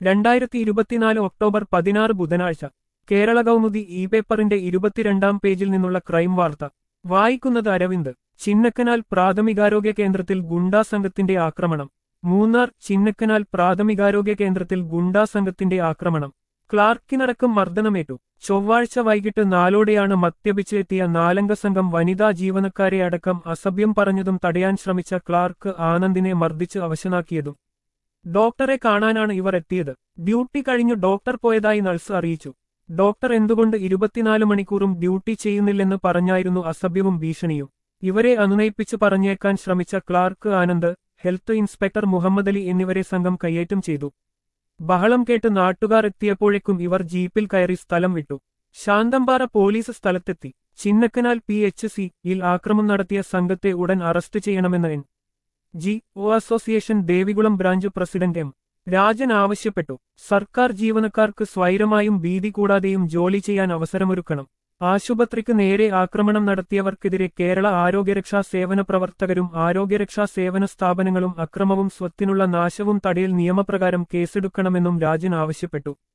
രണ്ടായിരത്തി ഇരുപത്തിനാല് ഒക്ടോബർ പതിനാറ് ബുധനാഴ്ച കേരള കൗമുദി ഇ പേപ്പറിന്റെ ഇരുപത്തിരണ്ടാം പേജിൽ നിന്നുള്ള ക്രൈം വാർത്ത വായിക്കുന്നത് അരവിന്ദ് ചിന്നക്കനാൽ പ്രാഥമികാരോഗ്യ കേന്ദ്രത്തിൽ ഗുണ്ടാ സംഘത്തിന്റെ ആക്രമണം മൂന്നാർ ചിന്നക്കനാൽ പ്രാഥമികാരോഗ്യ കേന്ദ്രത്തിൽ ഗുണ്ടാ സംഘത്തിന്റെ ആക്രമണം ക്ലാർക്കിനടക്കം മർദ്ദനമേറ്റു ചൊവ്വാഴ്ച വൈകിട്ട് നാലോടെയാണ് മദ്യപിച്ച് എത്തിയ നാലംഗ സംഘം വനിതാ ജീവനക്കാരെ അടക്കം അസഭ്യം പറഞ്ഞതും തടയാൻ ശ്രമിച്ച ക്ലാർക്ക് ആനന്ദിനെ മർദ്ദിച്ച് അവശനാക്കിയതും ഡോക്ടറെ കാണാനാണ് ഇവർ എത്തിയത് ഡ്യൂട്ടി കഴിഞ്ഞു ഡോക്ടർ പോയതായി നഴ്സ് അറിയിച്ചു ഡോക്ടർ എന്തുകൊണ്ട് ഇരുപത്തിനാല് മണിക്കൂറും ഡ്യൂട്ടി ചെയ്യുന്നില്ലെന്ന് പറഞ്ഞായിരുന്നു അസഭ്യവും ഭീഷണിയും ഇവരെ അനുനയിപ്പിച്ച് പറഞ്ഞേക്കാൻ ശ്രമിച്ച clerk Anand health inspector Muhammad Ali എന്നിവരെ സംഘം കയ്യേറ്റം ചെയ്തു ബഹളം കേട്ട് നാട്ടുകാർ എത്തിയപ്പോഴേക്കും ഇവർ ജീപ്പിൽ കയറി സ്ഥലം വിട്ടു ശാന്തമ്പാറ പോലീസ് സ്ഥലത്തെത്തി ചിന്നക്കനാൽ പി എച്ച് സി യിൽ ആക്രമണം നടത്തിയ സംഘത്തെ ഉടൻ അറസ്റ്റ് ചെയ്യണമെന്ന് N G O association Devikulam branch president M Rajan ആവശ്യപ്പെട്ടു സർക്കാർ ജീവനക്കാർക്ക് സ്വൈരമായും ഭീതി കൂടാതെയും ജോലി ചെയ്യാൻ അവസരമൊരുക്കണം ആശുപത്രിക്ക് നേരെ ആക്രമണം നടത്തിയവർക്കെതിരെ കേരള ആരോഗ്യരക്ഷാ സേവന പ്രവർത്തകരും ആരോഗ്യരക്ഷാ സേവന സ്ഥാപനങ്ങളും അക്രമവും സ്വത്തിനുള്ള നാശവും തടയൽ നിയമപ്രകാരം കേസെടുക്കണമെന്നും രാജൻ ആവശ്യപ്പെട്ടു